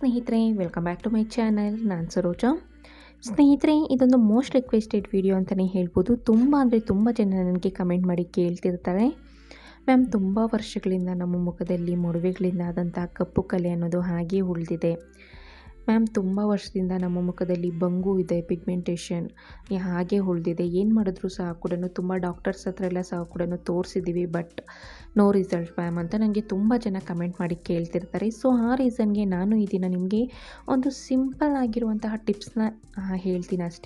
ಸ್ನೇಹಿತರೆ welcome back to my channel ನಾನು ಸರೋಜಾ ಸ್ನೇಹಿತರೆ ಇದೊಂದು ಮೋಸ್ಟ್ ರಿಕ್ವೆಸ್ಟೆಡ್ ವಿಡಿಯೋ ಅಂತಲೇ ಹೇಳ್ಬೋದು ತುಂಬ ಅಂದರೆ ತುಂಬ ಜನ ನನಗೆ ಕಮೆಂಟ್ ಮಾಡಿ ಕೇಳ್ತಿರ್ತಾರೆ ಮ್ಯಾಮ್ ತುಂಬ ವರ್ಷಗಳಿಂದ ನಮ್ಮ ಮುಖದಲ್ಲಿ ಮೊಡವೆಗಳಿಂದ ಆದಂಥ ಕಪ್ಪು ಕಲೆ ಅನ್ನೋದು ಹಾಗೇ ಉಳಿದಿದೆ ಮ್ಯಾಮ್ ತುಂಬ ವರ್ಷದಿಂದ ನಮ್ಮ ಮುಖದಲ್ಲಿ ಬಂಗು ಇದೆ ಪಿಗ್ಮೆಂಟೇಷನ್ ಹಾಗೆ ಉಳಿದಿದೆ ಏನು ಮಾಡಿದ್ರು ಸಹ ಕೂಡ ತುಂಬ ಡಾಕ್ಟರ್ಸ್ ಹತ್ರ ಎಲ್ಲ ಸಹ ಕೂಡ ತೋರಿಸಿದ್ದೀವಿ ಬಟ್ ನೋ ರಿಸಲ್ಟ್ ಮ್ಯಾಮ್ ಅಂತ ನನಗೆ ತುಂಬ ಜನ ಕಮೆಂಟ್ ಮಾಡಿ ಕೇಳ್ತಿರ್ತಾರೆ ಸೊ ಆ ರೀಸನ್ಗೆ ನಾನು ಈ ದಿನ ನಿಮಗೆ ಒಂದು ಸಿಂಪಲ್ ಆಗಿರುವಂತಹ ಟಿಪ್ಸ್ನ ಹೇಳ್ತೀನಿ ಅಷ್ಟೇ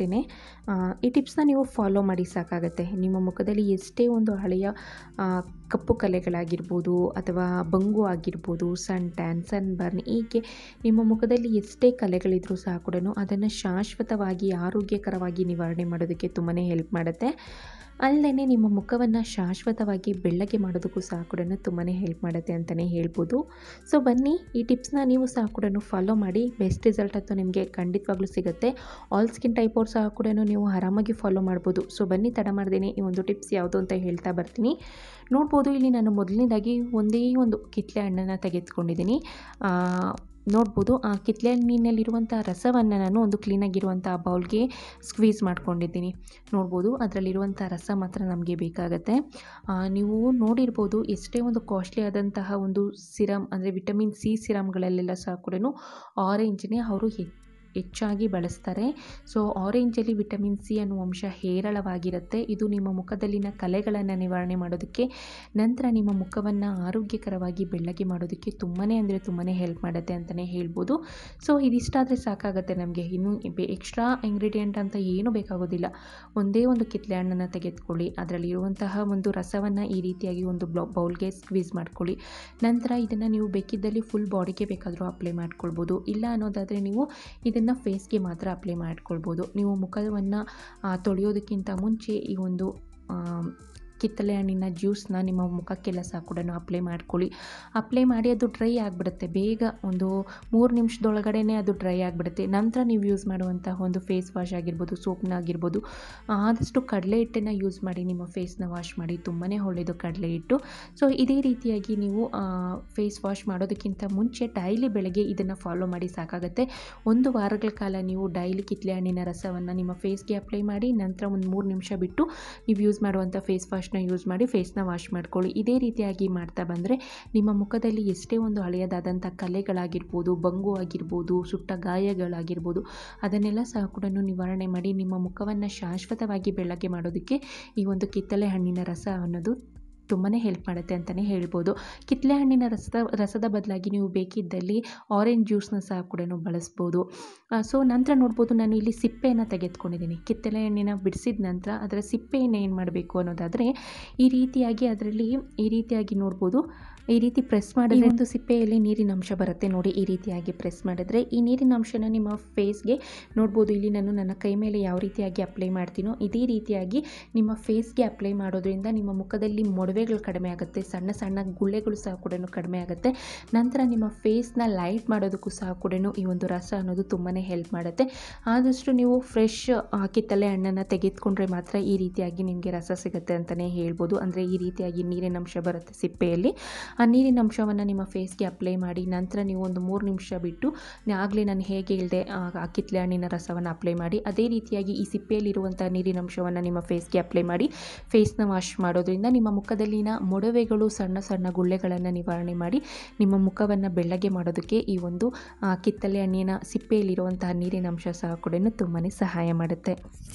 ಈ ಟಿಪ್ಸ್ನ ನೀವು ಫಾಲೋ ಮಾಡಿ ಸಾಕಾಗುತ್ತೆ ನಿಮ್ಮ ಮುಖದಲ್ಲಿ ಎಷ್ಟೇ ಒಂದು ಹಳೆಯ ಆ, ಕಪ್ಪು ಕಲೆಗಳಾಗಿರ್ಬೋದು ಅಥವಾ ಬಂಗು ಆಗಿರ್ಬೋದು ಸನ್ ಟ್ಯಾನ್ ಸನ್ ಬರ್ನ್ ಹೀಗೆ ನಿಮ್ಮ ಮುಖದಲ್ಲಿ ಎಷ್ಟೇ ಕಲೆಗಳಿದ್ರೂ ಸಹ ಕೂಡ ಅದನ್ನು ಶಾಶ್ವತವಾಗಿ ಆರೋಗ್ಯಕರವಾಗಿ ನಿವಾರಣೆ ಮಾಡೋದಕ್ಕೆ ತುಂಬಾ ಹೆಲ್ಪ್ ಮಾಡುತ್ತೆ ಅಲ್ಲದೆ ನಿಮ್ಮ ಮುಖವನ್ನು ಶಾಶ್ವತವಾಗಿ ಬೆಳ್ಳಗೆ ಮಾಡೋದಕ್ಕೂ ಸಹ ಕೂಡ ತುಂಬಾ ಹೆಲ್ಪ್ ಮಾಡುತ್ತೆ ಅಂತಲೇ ಹೇಳ್ಬೋದು ಸೊ ಬನ್ನಿ ಈ ಟಿಪ್ಸ್ನ ನೀವು ಸಹ ಕೂಡ ಫಾಲೋ ಮಾಡಿ ಬೆಸ್ಟ್ ರಿಸಲ್ಟ್ ಅಂತೂ ನಿಮಗೆ ಖಂಡಿತವಾಗ್ಲೂ ಸಿಗುತ್ತೆ ಆಲ್ ಸ್ಕಿನ್ ಟೈಪ್ ಅವ್ರು ಸಹ ಕೂಡ ನೀವು ಆರಾಮಾಗಿ ಫಾಲೋ ಮಾಡ್ಬೋದು ಸೊ ಬನ್ನಿ ತಡ ಮಾಡ್ದೇನೆ ಈ ಒಂದು ಟಿಪ್ಸ್ ಯಾವುದು ಅಂತ ಹೇಳ್ತಾ ಬರ್ತೀನಿ ನೋಡ್ಬೋದು ಇಲ್ಲಿ ನಾನು ಮೊದಲನೇದಾಗಿ ಒಂದೇ ಒಂದು ಕಿತ್ಲೆ ಹಣ್ಣನ್ನು ತೆಗೆದುಕೊಂಡಿದ್ದೀನಿ ಆ, ನೋಡ್ಬೋದು ಆ ಕಿತ್ಲೆ ಹಣ್ಣಿನಲ್ಲಿರುವಂಥ ರಸವನ್ನು ನಾನು ಒಂದು ಕ್ಲೀನಾಗಿರುವಂಥ ಬೌಲ್ಗೆ ಸ್ಕ್ವೀಸ್ ಮಾಡ್ಕೊಂಡಿದ್ದೀನಿ ನೋಡ್ಬೋದು ಅದರಲ್ಲಿರುವಂಥ ರಸ ಮಾತ್ರ ನಮಗೆ ಬೇಕಾಗತ್ತೆ ಆ, ನೀವು ನೋಡಿರ್ಬೋದು ಎಷ್ಟೇ ಒಂದು ಕಾಸ್ಟ್ಲಿ ಆದಂತಹ ಒಂದು ಸಿರಮ್ ಅಂದರೆ ವಿಟಮಿನ್ ಸಿ ಸಿರಮ್ಗಳಲ್ಲೆಲ್ಲ ಸಹ ಕೂಡ ಆರೆಂಜ್ನೇ ಅವರು ಹೆಚ್ಚಾಗಿ ಬಳಸ್ತಾರೆ ಸೊ ಆರೆಂಜಲ್ಲಿ ವಿಟಮಿನ್ ಸಿ ಅನ್ನುವ ಅಂಶ ಹೇರಳವಾಗಿರುತ್ತೆ ಇದು ನಿಮ್ಮ ಮುಖದಲ್ಲಿನ ಕಲೆಗಳನ್ನು ನಿವಾರಣೆ ಮಾಡೋದಕ್ಕೆ ನಂತರ ನಿಮ್ಮ ಮುಖವನ್ನು ಆರೋಗ್ಯಕರವಾಗಿ ಬೆಳ್ಳಗೆ ಮಾಡೋದಕ್ಕೆ ತುಂಬಾ ಅಂದರೆ ತುಂಬಾ ಹೆಲ್ಪ್ ಮಾಡುತ್ತೆ ಅಂತಲೇ ಹೇಳ್ಬೋದು ಸೊ ಇದಿಷ್ಟಾದರೆ ಸಾಕಾಗುತ್ತೆ ನಮಗೆ ಇನ್ನು ಎಕ್ಸ್ಟ್ರಾ ಇಂಗ್ರೀಡಿಯೆಂಟ್ ಅಂತ ಏನೂ ಬೇಕಾಗೋದಿಲ್ಲ ಒಂದೇ ಒಂದು ಕಿತ್ಲೆ ಹಣ್ಣನ್ನು ತೆಗೆದುಕೊಳ್ಳಿ ಅದರಲ್ಲಿರುವಂತಹ ಒಂದು ರಸವನ್ನು ಈ ರೀತಿಯಾಗಿ ಒಂದು ಬ್ಲೌ ಬೌಲ್ಗೆ ಸ್ಕ್ವೀಸ್ ಮಾಡ್ಕೊಳ್ಳಿ ನಂತರ ಇದನ್ನು ನೀವು ಬೇಕಿದ್ದಲ್ಲಿ ಫುಲ್ ಬಾಡಿಗೆ ಬೇಕಾದರೂ ಅಪ್ಲೈ ಮಾಡ್ಕೊಳ್ಬೋದು ಇಲ್ಲ ಅನ್ನೋದಾದರೆ ನೀವು ಇದನ್ನು ಫೇಸ್ಗೆ ಮಾತ್ರ ಅಪ್ಲೈ ಮಾಡ್ಕೊಳ್ಬೋದು ನೀವು ಮುಖವನ್ನು ತೊಳೆಯೋದಕ್ಕಿಂತ ಮುಂಚೆ ಈ ಒಂದು ಆ, ಕಿತ್ತಳೆ ಹಣ್ಣಿನ ಜ್ಯೂಸ್ನ ನಿಮ್ಮ ಮುಖಕ್ಕೆಲ್ಲ ಸಹ ಕೂಡ ಅಪ್ಲೈ ಮಾಡ್ಕೊಳ್ಳಿ ಅಪ್ಲೈ ಮಾಡಿ ಅದು ಡ್ರೈ ಆಗಿಬಿಡುತ್ತೆ ಬೇಗ ಒಂದು ಮೂರು ನಿಮಿಷದೊಳಗಡೆ ಅದು ಡ್ರೈ ಆಗಿಬಿಡುತ್ತೆ ನಂತರ ನೀವು ಯೂಸ್ ಮಾಡುವಂತಹ ಒಂದು ಫೇಸ್ ವಾಶ್ ಆಗಿರ್ಬೋದು ಸೋಪ್ನ ಆಗಿರ್ಬೋದು ಆದಷ್ಟು ಕಡಲೆ ಹಿಟ್ಟನ್ನು ಯೂಸ್ ಮಾಡಿ ನಿಮ್ಮ ಫೇಸ್ನ ವಾಶ್ ಮಾಡಿ ತುಂಬಾ ಒಳ್ಳೆಯದು ಕಡಲೆ ಹಿಟ್ಟು ಸೊ ಇದೇ ರೀತಿಯಾಗಿ ನೀವು ಫೇಸ್ ವಾಶ್ ಮಾಡೋದಕ್ಕಿಂತ ಮುಂಚೆ ಡೈಲಿ ಬೆಳಗ್ಗೆ ಇದನ್ನು ಫಾಲೋ ಮಾಡಿ ಸಾಕಾಗುತ್ತೆ ಒಂದು ವಾರಗಳ ಕಾಲ ನೀವು ಡೈಲಿ ಕಿತ್ಲೆ ಹಣ್ಣಿನ ರಸವನ್ನು ನಿಮ್ಮ ಫೇಸ್ಗೆ ಅಪ್ಲೈ ಮಾಡಿ ನಂತರ ಒಂದು ಮೂರು ನಿಮಿಷ ಬಿಟ್ಟು ನೀವು ಯೂಸ್ ಮಾಡುವಂಥ ಫೇಸ್ ವಾಶ್ನ ಯೂಸ್ ಮಾಡಿ ಫೇಸ್ನ ವಾಶ್ ಮಾಡ್ಕೊಳ್ಳಿ ಇದೇ ರೀತಿಯಾಗಿ ಮಾಡ್ತಾ ಬಂದರೆ ನಿಮ್ಮ ಮುಖದಲ್ಲಿ ಎಷ್ಟೇ ಒಂದು ಹಳೆಯದಾದಂಥ ಕಲೆಗಳಾಗಿರ್ಬೋದು ಬಂಗು ಆಗಿರ್ಬೋದು ಸುಟ್ಟ ಗಾಯಗಳಾಗಿರ್ಬೋದು ಅದನ್ನೆಲ್ಲ ಸಹ ಕೂಡ ನಿವಾರಣೆ ಮಾಡಿ ನಿಮ್ಮ ಮುಖವನ್ನು ಶಾಶ್ವತವಾಗಿ ಬೆಳ್ಳಗೆ ಮಾಡೋದಕ್ಕೆ ಈ ಒಂದು ಕಿತ್ತಳೆ ಹಣ್ಣಿನ ರಸ ಅನ್ನೋದು ತುಂಬಾ ಹೆಲ್ಪ್ ಮಾಡುತ್ತೆ ಅಂತಲೇ ಹೇಳ್ಬೋದು ಕಿತ್ತಳೆ ಹಣ್ಣಿನ ರಸದ ರಸದ ಬದಲಾಗಿ ನೀವು ಬೇಕಿದ್ದಲ್ಲಿ ಆರೆಂಜ್ ಜ್ಯೂಸ್ನ ಸಹ ಕೂಡ ಬಳಸ್ಬೋದು ಸೊ ನಂತರ ನೋಡ್ಬೋದು ನಾನು ಇಲ್ಲಿ ಸಿಪ್ಪೆಯನ್ನು ತೆಗೆದುಕೊಂಡಿದ್ದೀನಿ ಕಿತ್ತಳೆ ಹಣ್ಣಿನ ಬಿಡಿಸಿದ ನಂತರ ಅದರ ಸಿಪ್ಪೆಯನ್ನು ಏನು ಮಾಡಬೇಕು ಅನ್ನೋದಾದರೆ ಈ ರೀತಿಯಾಗಿ ಅದರಲ್ಲಿ ಈ ರೀತಿಯಾಗಿ ನೋಡ್ಬೋದು ಈ ರೀತಿ ಪ್ರೆಸ್ ಮಾಡಿದ್ರೆ ಒಂದು ಸಿಪ್ಪೆಯಲ್ಲಿ ನೀರಿನ ಅಂಶ ಬರುತ್ತೆ ನೋಡಿ ಈ ರೀತಿಯಾಗಿ ಪ್ರೆಸ್ ಮಾಡಿದ್ರೆ ಈ ನೀರಿನ ಅಂಶನ ನಿಮ್ಮ ಫೇಸ್ಗೆ ನೋಡ್ಬೋದು ಇಲ್ಲಿ ನಾನು ನನ್ನ ಕೈ ಮೇಲೆ ಯಾವ ರೀತಿಯಾಗಿ ಅಪ್ಲೈ ಮಾಡ್ತೀನೋ ಇದೇ ರೀತಿಯಾಗಿ ನಿಮ್ಮ ಫೇಸ್ಗೆ ಅಪ್ಲೈ ಮಾಡೋದ್ರಿಂದ ನಿಮ್ಮ ಮುಖದಲ್ಲಿ ಮೊಡವೆಗಳು ಕಡಿಮೆ ಆಗುತ್ತೆ ಸಣ್ಣ ಸಣ್ಣ ಗುಳ್ಳೆಗಳು ಸಹ ಕೂಡ ಕಡಿಮೆ ಆಗುತ್ತೆ ನಂತರ ನಿಮ್ಮ ಫೇಸ್ನ ಲೈಟ್ ಮಾಡೋದಕ್ಕೂ ಸಹ ಕೂಡ ಈ ಒಂದು ರಸ ಅನ್ನೋದು ತುಂಬಾ ಹೆಲ್ಪ್ ಮಾಡುತ್ತೆ ಆದಷ್ಟು ನೀವು ಫ್ರೆಶ್ ಕಿತ್ತಳೆ ಹಣ್ಣನ್ನು ತೆಗೆದುಕೊಂಡ್ರೆ ಮಾತ್ರ ಈ ರೀತಿಯಾಗಿ ನಿಮಗೆ ರಸ ಸಿಗುತ್ತೆ ಅಂತಲೇ ಹೇಳ್ಬೋದು ಅಂದರೆ ಈ ರೀತಿಯಾಗಿ ನೀರಿನ ಅಂಶ ಬರುತ್ತೆ ಸಿಪ್ಪೆಯಲ್ಲಿ ಆ ನೀರಿನ ಅಂಶವನ್ನು ನಿಮ್ಮ ಫೇಸ್ಗೆ ಅಪ್ಲೈ ಮಾಡಿ ನಂತರ ನೀವು ಒಂದು ಮೂರು ನಿಮಿಷ ಬಿಟ್ಟು ಆಗಲೇ ನಾನು ಹೇಗೆ ಹೇಳಿದೆ ಆ ಕಿತ್ತಳೆ ಹಣ್ಣಿನ ರಸವನ್ನು ಅಪ್ಲೈ ಮಾಡಿ ಅದೇ ರೀತಿಯಾಗಿ ಈ ಸಿಪ್ಪೆಯಲ್ಲಿರುವಂಥ ನೀರಿನ ಅಂಶವನ್ನು ನಿಮ್ಮ ಫೇಸ್ಗೆ ಅಪ್ಲೈ ಮಾಡಿ ಫೇಸ್ನ ವಾಶ್ ಮಾಡೋದ್ರಿಂದ ನಿಮ್ಮ ಮುಖದಲ್ಲಿನ ಮೊಡವೆಗಳು ಸಣ್ಣ ಸಣ್ಣ ಗುಳ್ಳೆಗಳನ್ನು ನಿವಾರಣೆ ಮಾಡಿ ನಿಮ್ಮ ಮುಖವನ್ನು ಬೆಳ್ಳಗೆ ಮಾಡೋದಕ್ಕೆ ಈ ಒಂದು ಆ, ಕಿತ್ತಳೆ ಹಣ್ಣಿನ ಸಿಪ್ಪೆಯಲ್ಲಿರುವಂತಹ ನೀರಿನ ಅಂಶ ಸಹ ಕೂಡ ತುಂಬಾ ಸಹಾಯ ಮಾಡುತ್ತೆ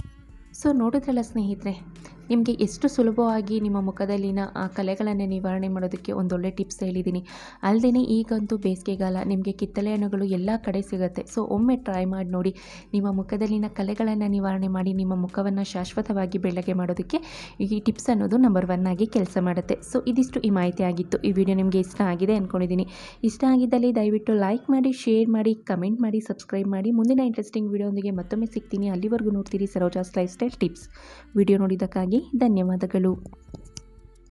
ಸೊ ನೋಡಿದ್ರಲ್ಲ ಸ್ನೇಹಿತರೆ ನಿಮಗೆ ಎಷ್ಟು ಸುಲಭವಾಗಿ ನಿಮ್ಮ ಮುಖದಲ್ಲಿನ ಆ ಕಲೆಗಳನ್ನು ನಿವಾರಣೆ ಮಾಡೋದಕ್ಕೆ ಒಂದೊಳ್ಳೆ ಟಿಪ್ಸ್ ಹೇಳಿದ್ದೀನಿ ಅಲ್ಲದೆ ಈಗಂತೂ ಬೇಸಿಗೆಗಾಲ ನಿಮಗೆ ಕಿತ್ತಳೆ ಹಣ್ಣುಗಳು ಎಲ್ಲ ಕಡೆ ಸಿಗುತ್ತೆ ಸೊ ಒಮ್ಮೆ ಟ್ರೈ ಮಾಡಿ ನೋಡಿ ನಿಮ್ಮ ಮುಖದಲ್ಲಿನ ಕಲೆಗಳನ್ನು ನಿವಾರಣೆ ಮಾಡಿ ನಿಮ್ಮ ಮುಖವನ್ನು ಶಾಶ್ವತವಾಗಿ ಬೆಳ್ಳಗೆ ಮಾಡೋದಕ್ಕೆ ಈ ಟಿಪ್ಸ್ ಅನ್ನೋದು ನಂಬರ್ ಒನ್ ಆಗಿ ಕೆಲಸ ಮಾಡುತ್ತೆ ಸೊ ಇದಿಷ್ಟು ಈ ಮಾಹಿತಿ ಆಗಿತ್ತು ಈ ವಿಡಿಯೋ ನಿಮಗೆ ಇಷ್ಟ ಆಗಿದೆ ಅಂದ್ಕೊಂಡಿದ್ದೀನಿ ಇಷ್ಟ ಆಗಿದ್ದಲ್ಲಿ ದಯವಿಟ್ಟು ಲೈಕ್ ಮಾಡಿ ಶೇರ್ ಮಾಡಿ ಕಮೆಂಟ್ ಮಾಡಿ ಸಬ್ಸ್ಕ್ರೈಬ್ ಮಾಡಿ ಮುಂದಿನ ಇಂಟ್ರೆಸ್ಟಿಂಗ್ ವಿಡಿಯೋದೊಂದಿಗೆ ಮತ್ತೊಮ್ಮೆ ಸಿಗ್ತೀನಿ ಅಲ್ಲಿವರೆಗೂ ನೋಡ್ತೀರಿ Saroja's lifestyle tips video ನೋಡಿದ್ದಕ್ಕಾಗಿ ಧನ್ಯವಾದಗಳು